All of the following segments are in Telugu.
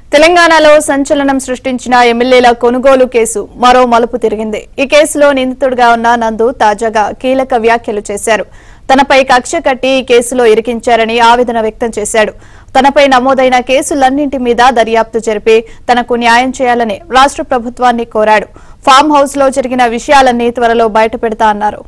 తెలంగాణలో సంచలనం సృష్టించిన ఎమ్మెల్యేల కొనుగోలు కేసు మరో మలుపు తిరిగింది ఈ కేసులో నిందితుడిగా ఉన్న నందు తాజాగా కీలక వ్యాఖ్యలు చేశారు తనపై కక్ష కట్టి ఈ కేసులో ఇరికించారని ఆవేదన వ్యక్తం చేశాడు తనపై నమోదైన కేసులన్నింటి మీద దర్యాప్తు జరిపి తనకు న్యాయం చేయాలని రాష్ట్ర ప్రభుత్వాన్ని కోరాడు ఫామ్ హౌస్ లో జరిగిన విషయాలన్నీ త్వరలో బయటపెడతా అన్నారు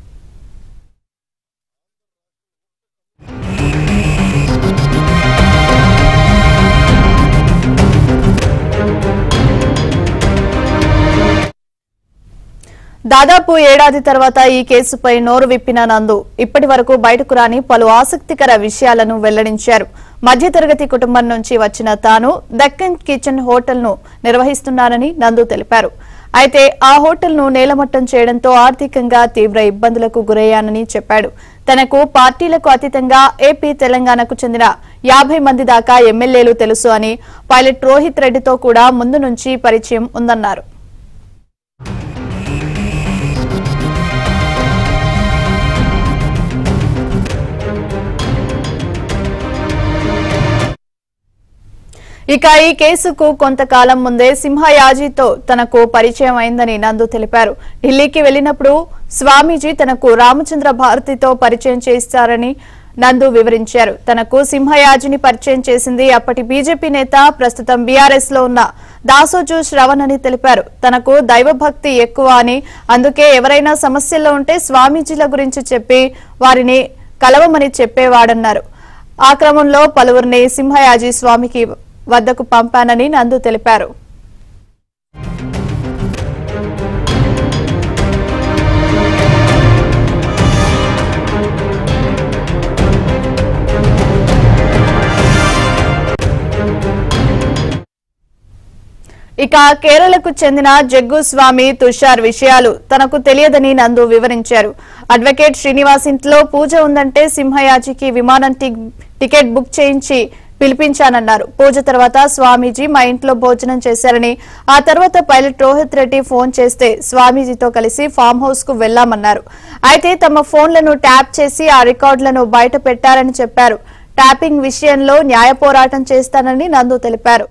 దాదాపు ఏడాది తర్వాత ఈ కేసుపై నోరు విప్పిన నందు ఇప్పటి వరకు బయటకు రాని పలు ఆసక్తికర విషయాలను వెల్లడించారు మధ్యతరగతి కుటుంబం నుంచి వచ్చిన తాను దక్కన్ కిచెన్ హోటల్ ను నిర్వహిస్తున్నానని నందు తెలిపారు అయితే ఆ హోటల్ ను నేలమట్టం చేయడంతో ఆర్థికంగా తీవ్ర ఇబ్బందులకు గురయ్యానని చెప్పాడు తనకు పార్టీలకు అతీతంగా ఏపీ తెలంగాణకు చెందిన యాభై మంది దాకా ఎమ్మెల్యేలు తెలుసు అని పైలట్ రోహిత్ రెడ్డితో కూడా ముందు నుంచి పరిచయం ఉందన్నారు ఇక ఈ కేసుకు కొంతకాలం ముందే సింహయాజీతో తనకు పరిచయం అయిందని నందు తెలిపారు ఢిల్లీకి వెళ్లినప్పుడు స్వామీజీ తనకు రామచంద్ర భారతితో పరిచయం చేస్తారని నందు వివరించారు తనకు సింహయాజిని పరిచయం చేసింది అప్పటి బీజేపీ నేత ప్రస్తుతం బీఆర్ఎస్ లో ఉన్న దాసోజు శ్రవణ్ అని తెలిపారు తనకు దైవభక్తి ఎక్కువ అని అందుకే ఎవరైనా సమస్యల్లో ఉంటే స్వామీజీల గురించి చెప్పి వారిని కలవమని చెప్పేవాడన్నారు ఆ క్రమంలో పలువురిని సింహయాజీ స్వామికి వద్దకు పంపానని నందు తెలిపారు ఇక కేరళకు చెందిన జగ్గు స్వామి తుషార్ విషయాలు తనకు తెలియదని నందు వివరించారు అడ్వకేట్ శ్రీనివాస్ ఇంట్లో పూజ ఉందంటే సింహయాజికి విమానం టి- టికెట్ బుక్ చేయించి పిలిపించానన్నారు పూజ తర్వాత స్వామీజీ మా ఇంట్లో భోజనం చేశారని ఆ తర్వాత పైలట్ రోహిత్ రెడ్డి ఫోన్ చేస్తే స్వామీజీతో కలిసి ఫామ్ హౌస్ కు వెళ్లామన్నారు అయితే తమ ఫోన్లను ట్యాప్ చేసి ఆ రికార్డులను బయట పెట్టారని చెప్పారు ట్యాపింగ్ విషయంలో న్యాయ పోరాటం చేస్తానని నందు తెలిపారు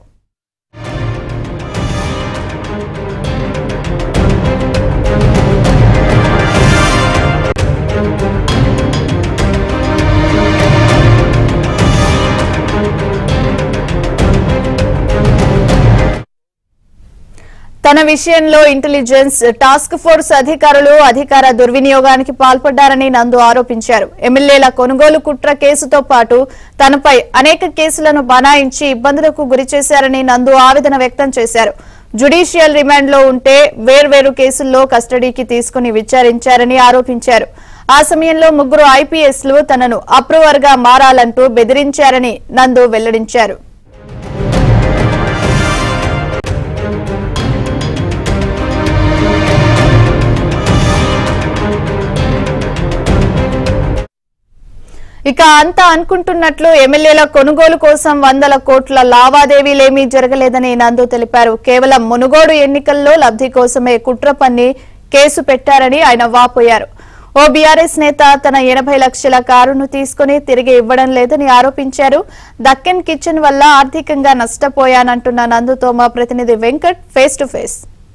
తన విషయంలో ఇంటెలిజెన్స్ టాస్క్ ఫోర్స్ అధికారులు అధికార దుర్వినియోగానికి పాల్పడ్డారని నందు ఆరోపించారు ఎమ్మెల్యేల కొనుగోలు కుట్ర కేసుతో పాటు తనపై అనేక కేసులను బనాయించి ఇబ్బందులకు గురిచేశారని నందు ఆవేదన వ్యక్తం చేశారు జుడిషియల్ రిమాండ్ లో ఉంటే వేర్వేరు కేసుల్లో కస్టడీకి తీసుకుని విచారించారని ఆరోపించారు ఆ సమయంలో ముగ్గురు ఐపీఎస్లు తనను అప్రూవర్ గా మారాలంటూ బెదిరించారని నందు వెల్లడించారు ఇక అంతా అనుకుంటున్నట్లు ఎమ్మెల్యేల కొనుగోలు కోసం వందల కోట్ల లావాదేవీలేమీ జరగలేదని నందు తెలిపారు కేవలం మునుగోడు ఎన్నికల్లో లబ్ధి కోసమే కుట్ర పన్ని కేసు పెట్టారని ఆయన వాపోయారు ఓ బీఆర్ఎస్ నేత తన ఎనభై లక్షల కారును తీసుకుని తిరిగి ఇవ్వడం లేదని ఆరోపించారు దక్కన్ కిచెన్ వల్ల ఆర్థికంగా నష్టపోయానంటున్న నందుతో మా ప్రతినిధి వెంకట్ ఫేస్ టు ఫేస్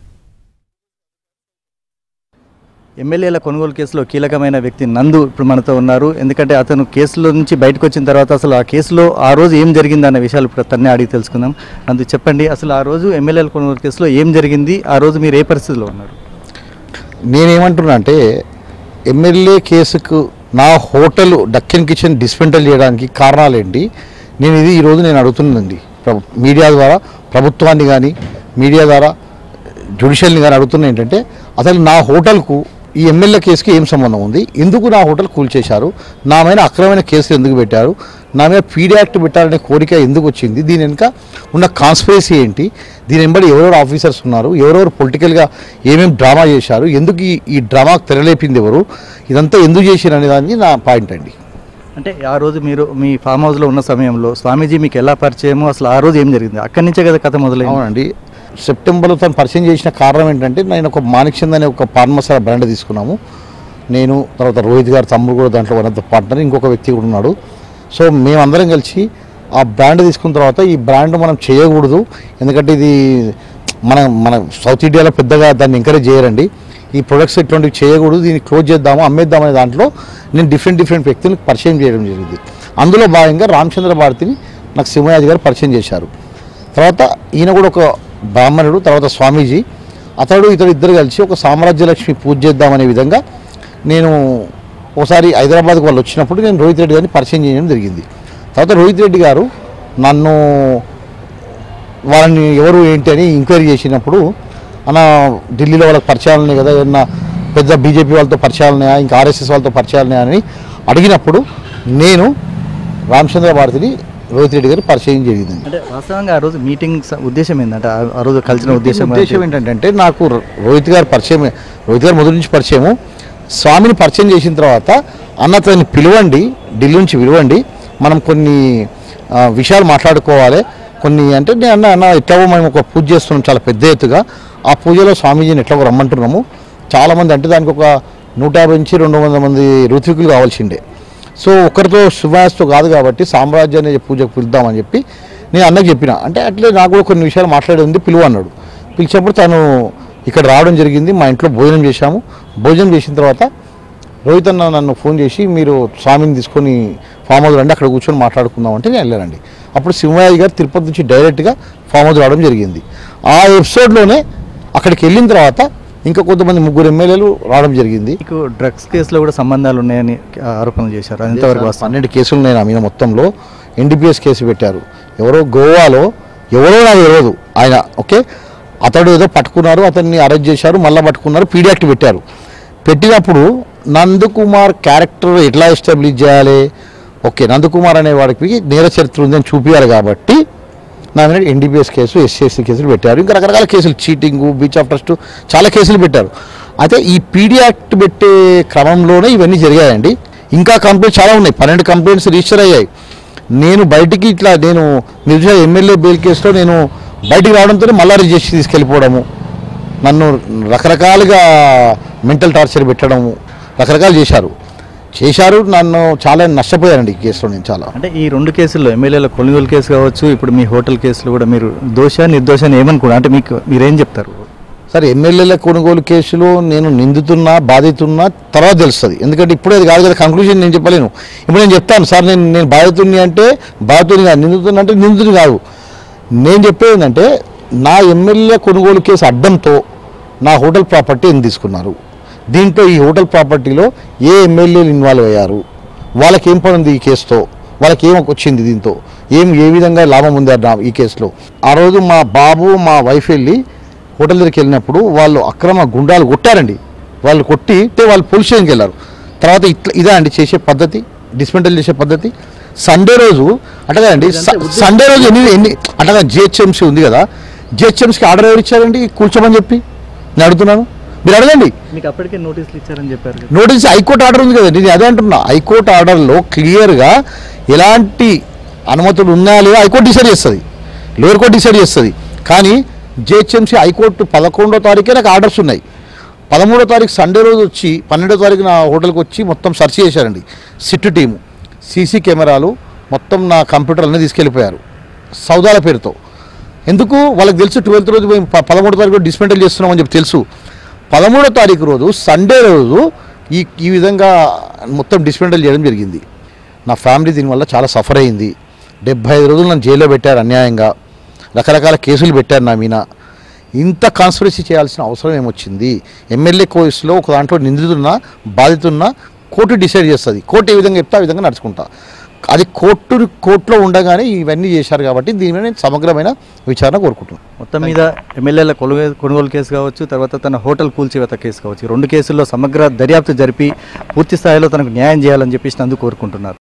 ఎమ్మెల్యేల కొనుగోలు కేసులో కీలకమైన వ్యక్తి నందు ఇప్పుడు మనతో ఉన్నారు ఎందుకంటే అతను కేసులో నుంచి బయటకు వచ్చిన తర్వాత అసలు ఆ కేసులో ఆ రోజు ఏం జరిగింది అన్న విషయాలు ఇప్పుడు తన్నే అడిగి తెలుసుకుందాం నందు చెప్పండి అసలు ఆ రోజు ఎమ్మెల్యేల కొనుగోలు కేసులో ఏం జరిగింది ఆ రోజు మీరు ఏ పరిస్థితిలో ఉన్నారు నేనేమంటున్నా అంటే ఎమ్మెల్యే కేసుకు నా హోటల్ డక్కన్ కిచెన్ డిస్మెంటల్ చేయడానికి కారణాలేంటి నేను ఇది ఈరోజు నేను అడుగుతున్నానండి ప్రభు- మీడియా ద్వారా ప్రభుత్వాన్ని కానీ మీడియా ద్వారా జ్యుడిషియల్ని కానీ అడుగుతున్నా ఏంటంటే అసలు నా హోటల్కు ఈ ఎమ్మెల్యే కేసుకి ఏం సంబంధం ఉంది ఎందుకు నా హోటల్ కూల్చేశారు నా మీద అక్రమమైన కేసులు ఎందుకు పెట్టారు నా మీద పీడీ యాక్ట్ పెట్టాలనే కోరిక ఎందుకు వచ్చింది దీని వెనుక ఉన్న కాన్స్పిరసీ ఏంటి దీని వెంబడి ఎవరెవరు ఆఫీసర్స్ ఉన్నారు ఎవరెవరు పొలిటికల్గా ఏమేమి డ్రామా చేశారు ఎందుకు ఈ ఈ డ్రామాకు తెరలేపింది ఎవరు ఇదంతా ఎందుకు చేశారు అనే దానికి నా పాయింట్ అండి అంటే ఆ రోజు మీరు మీ ఫామ్ హౌస్లో ఉన్న సమయంలో స్వామీజీ మీకు ఎలా పరిచయమో అసలు ఆ రోజు ఏం జరిగింది అక్కడి నుంచే కదా కథ మొదలైంది అవునండి సెప్టెంబర్లో తను పరిచయం చేసిన కారణం ఏంటంటే నేను ఒక మాణిక్చంద్ అనే ఒక పాన్ మసాలా బ్రాండ్ తీసుకున్నాము నేను తర్వాత రోహిత్ గారు తమ్ముడు కూడా దాంట్లో వన్ ఆఫ్ ద పార్ట్నర్ ఇంకొక వ్యక్తి కూడా ఉన్నాడు సో మేమందరం కలిసి ఆ బ్రాండ్ తీసుకున్న తర్వాత ఈ బ్రాండ్ మనం చేయకూడదు ఎందుకంటే ఇది మన మన సౌత్ ఇండియాలో పెద్దగా దాన్ని ఎంకరేజ్ చేయరండి ఈ ప్రొడక్ట్స్ ఇటువంటివి చేయకూడదు దీన్ని క్లోజ్ చేద్దాము అమ్మేద్దాం అనే దాంట్లో నేను డిఫరెంట్ డిఫరెంట్ వ్యక్తులకు పరిచయం చేయడం జరిగింది అందులో భాగంగా రామచంద్ర భారతిని నాకు సింహయాజి గారు పరిచయం చేశారు తర్వాత ఈయన కూడా ఒక బ్రాహ్మణుడు తర్వాత స్వామీజీ అతడు ఇతడు ఇద్దరు కలిసి ఒక సామ్రాజ్య లక్ష్మి పూజ చేద్దామనే విధంగా నేను ఒకసారి హైదరాబాద్కి వాళ్ళు వచ్చినప్పుడు నేను రోహిత్ రెడ్డి గారిని పరిచయం చేయడం జరిగింది తర్వాత రోహిత్ రెడ్డి గారు నన్ను వాళ్ళని ఎవరు ఏంటి అని ఎంక్వైరీ చేసినప్పుడు అన్న ఢిల్లీలో వాళ్ళకి పరిచయాలు ఉన్నాయి కదా ఏమన్నా పెద్ద బీజేపీ వాళ్ళతో పరిచయాలు ఉన్నాయా ఇంకా ఆర్ఎస్ఎస్ వాళ్ళతో పరిచయాలు ఉన్నాయా అని అడిగినప్పుడు నేను రామచంద్ర భారతిని రోహిత్ రెడ్డి గారు పరిచయం జరిగింది అంటే వాస్తవంగా ఆ రోజు మీటింగ్ స- ఉద్దేశం ఏంటంటే ఆ- ఆ రోజు కలిసిన ఉద్దేశం ఉద్దేశం ఏంటంటే నాకు ర- రోహిత్ గారు పరిచయం రోహిత్ గారు మొదటి నుంచి పరిచయము స్వామిని పరిచయం చేసిన తర్వాత అన్న అతన్ని పిలవండి ఢిల్లీ నుంచి పిలవండి మనం కొన్ని ఆ, విషయాలు మాట్లాడుకోవాలి కొన్ని అంటే నేను అన్న అన్న ఎట్లాగో మేము ఒక పూజ చేస్తున్నాం చాలా పెద్ద ఎత్తుగా ఆ పూజలో స్వామీజీని ఎట్లాగో రమ్మంటున్నాము చాలామంది అంటే దానికి ఒక నూట యాభై నుంచి రెండు వందల మంది ఋత్వికులు కావాల్సిండే సో ఒకరితో శుభాస్తో కాదు కాబట్టి సామ్రాజ్యాన్ని పూజకు పిలుద్దామని చెప్పి నేను అన్నకు చెప్పిన అంటే అట్లే నాకు కూడా కొన్ని విషయాలు మాట్లాడేది ఉంది పిలువ అన్నాడు పిలిచినప్పుడు తను ఇక్కడ రావడం జరిగింది మా ఇంట్లో భోజనం చేశాము భోజనం చేసిన తర్వాత రోహిత్ అన్న నన్ను ఫోన్ చేసి మీరు స్వామిని తీసుకొని ఫామ్ హౌస్ రండి అక్కడ కూర్చొని మాట్లాడుకుందాం అంటే నేను వెళ్ళానండి అప్పుడు సింహయ్య గారు తిరుపతి నుంచి డైరెక్ట్గా ఫామ్ హౌస్ రావడం జరిగింది ఆ ఎపిసోడ్లోనే అక్కడికి వెళ్ళిన తర్వాత ఇంకా కొంతమంది ముగ్గురు ఎమ్మెల్యేలు రావడం జరిగింది మీకు డ్రగ్స్ కేసులో కూడా సంబంధాలు ఉన్నాయని ఆరోపణలు చేశారు అది ఎంతవరకు వాస్తవం పన్నెండు కేసులు నేను ఆ మీద మొత్తంలో ఎన్డీపీఎస్ కేసు పెట్టారు ఎవరో గోవాలో ఎవరో నాకు తెలియదు ఆయన ఓకే అతడు ఏదో పట్టుకున్నారు అతన్ని అరెస్ట్ చేశారు మళ్ళీ పట్టుకున్నారు పీడీ యాక్ట్ పెట్టారు పెట్టినప్పుడు నందకుమార్ క్యారెక్టర్ ఎట్లా ఎస్టాబ్లిష్ చేయాలి ఓకే నందకుమార్ అనే వాడికి నేర చరిత్ర ఉందని చూపించాలి కాబట్టి నా మీద ఎన్డీపీఎస్ కేసు ఎస్సీఎస్సీ కేసులు పెట్టారు ఇంకా రకరకాల కేసులు చీటింగ్ బీచ్ ఆఫ్ ట్రస్ట్ చాలా కేసులు పెట్టారు అయితే ఈ పీడీ యాక్ట్ పెట్టే క్రమంలోనే ఇవన్నీ జరిగాయండి ఇంకా కంప్లైంట్స్ చాలా ఉన్నాయి పన్నెండు కంప్లైంట్స్ రిజిస్టర్ అయ్యాయి నేను బయటికి ఇట్లా నేను నిర్జా ఎమ్మెల్యే బెయిల్ కేసులో నేను బయటికి రావడంతో మళ్ళా రిజిస్టర్ తీసుకెళ్ళిపోవడము నన్ను రకరకాలుగా మెంటల్ టార్చర్ పెట్టడము రకరకాలు చేశారు చేశారు నన్ను చాలా నష్టపోయానండి ఈ కేసులో నేను చాలా అంటే ఈ రెండు కేసుల్లో ఎమ్మెల్యేల కొనుగోలు కేసు కావచ్చు ఇప్పుడు మీ హోటల్ కేసులో కూడా మీరు దోష నిర్దోషాన్ని ఏమనుకున్నారు అంటే మీకు మీరేం చెప్తారు సరే ఎమ్మెల్యేల కొనుగోలు కేసులో నేను నిందుతున్నా బాధితున్నా తర్వాత తెలుస్తుంది ఎందుకంటే ఇప్పుడే అది కాదు కదా కంక్లూజన్ నేను చెప్పలేను ఇప్పుడు నేను చెప్తాను సార్ నేను నేను బాధితుని అంటే బాధితుని కాదు నిందుతున్నా అంటే నిందితుని కాదు నేను చెప్పేది ఏంటంటే నా ఎమ్మెల్యే కొనుగోలు కేసు అడ్డంతో నా హోటల్ ప్రాపర్టీ ఎందుకు తీసుకున్నారు దీంట్లో ఈ హోటల్ ప్రాపర్టీలో ఏ ఎమ్మెల్యేలు ఇన్వాల్వ్ అయ్యారు వాళ్ళకి ఏం పని ఉంది ఈ కేసుతో వాళ్ళకి ఏం వచ్చింది దీంతో ఏం ఏ విధంగా లాభం ఉంది ఆ ఈ కేసులో ఆ రోజు మా బాబు మా వైఫ్ వెళ్ళి హోటల్ దగ్గరికి వెళ్ళినప్పుడు వాళ్ళు అక్రమ గుండాలు కొట్టారండి వాళ్ళు కొట్టి అంటే వాళ్ళు పోలీస్ స్టేషన్కి వెళ్ళారు తర్వాత ఇట్లా ఇదా అండి చేసే పద్ధతి డిస్మెంటల్ చేసే పద్ధతి సండే రోజు అంటే కదండి సండే రోజు ఎన్ని ఎన్ని అంటే జిహెచ్ఎంసీ ఉంది కదా జిహెచ్ఎంసీకి ఆర్డర్ ఎవరు ఇచ్చారండి కూర్చోమని చెప్పి నేను అడుగుతున్నాను మీరు అడగండి మీకు అప్పటికే నోటీసులు ఇచ్చారని చెప్పారు కదా. నోటీస్ హైకోర్టు ఆర్డర్ ఉంది కదండి నేను అదే అంటున్నా హైకోర్టు ఆర్డర్లో క్లియర్గా ఎలాంటి అనుమతులు ఉన్నాయా లేవో హైకోర్టు డిసైడ్ చేస్తుంది లోయర్ కోర్టు డిసైడ్ చేస్తుంది కానీ జిహెచ్ఎంసీ హైకోర్టు పదకొండో తారీఖే నాకు ఆర్డర్స్ ఉన్నాయి పదమూడో తారీఖు సండే రోజు వచ్చి పన్నెండో తారీఖు నా హోటల్కి వచ్చి మొత్తం సెర్చ్ చేశారండి సిట్ టీము సీసీ కెమెరాలు మొత్తం నా కంప్యూటర్ అన్నీ తీసుకెళ్ళిపోయారు సౌదాల పేరుతో ఎందుకు వాళ్ళకి తెలుసు ట్వెల్త్ రోజు మేము ప- పదమూడో తారీఖు డిస్మెంటల్ చేస్తున్నామని చెప్పి తెలుసు పదమూడో తారీఖు రోజు సండే రోజు ఈ ఈ విధంగా మొత్తం డిస్మెంటల్ చేయడం జరిగింది నా ఫ్యామిలీ దీనివల్ల చాలా సఫర్ అయింది డెబ్బై ఐదు రోజులు నన్ను జైల్లో పెట్టారు అన్యాయంగా రకరకాల కేసులు పెట్టారు నా మీద ఇంత కాన్స్పిరసీ చేయాల్సిన అవసరం ఏమొచ్చింది ఎమ్మెల్యే కేసులో ఒక దాంట్లో నిందితున్నా బాధితున్నా కోర్టు డిసైడ్ చేస్తుంది కోర్టు ఏ విధంగా చెప్తే ఆ విధంగా నడుచుకుంటా అది కోర్టు కోర్టులో ఉండగానే ఇవన్నీ చేశారు కాబట్టి దీని మీద నేను సమగ్రమైన విచారణ కోరుకుంటున్నాను మొత్తం మీద ఎమ్మెల్యేల కొనుగోలు కొనుగోలు కేసు కావచ్చు తర్వాత తన హోటల్ కూల్చివేత కేసు కావచ్చు ఈ రెండు కేసుల్లో సమగ్ర దర్యాప్తు జరిపి పూర్తి స్థాయిలో తనకు న్యాయం చేయాలని చెప్పేసి అందుకు కోరుకుంటున్నారు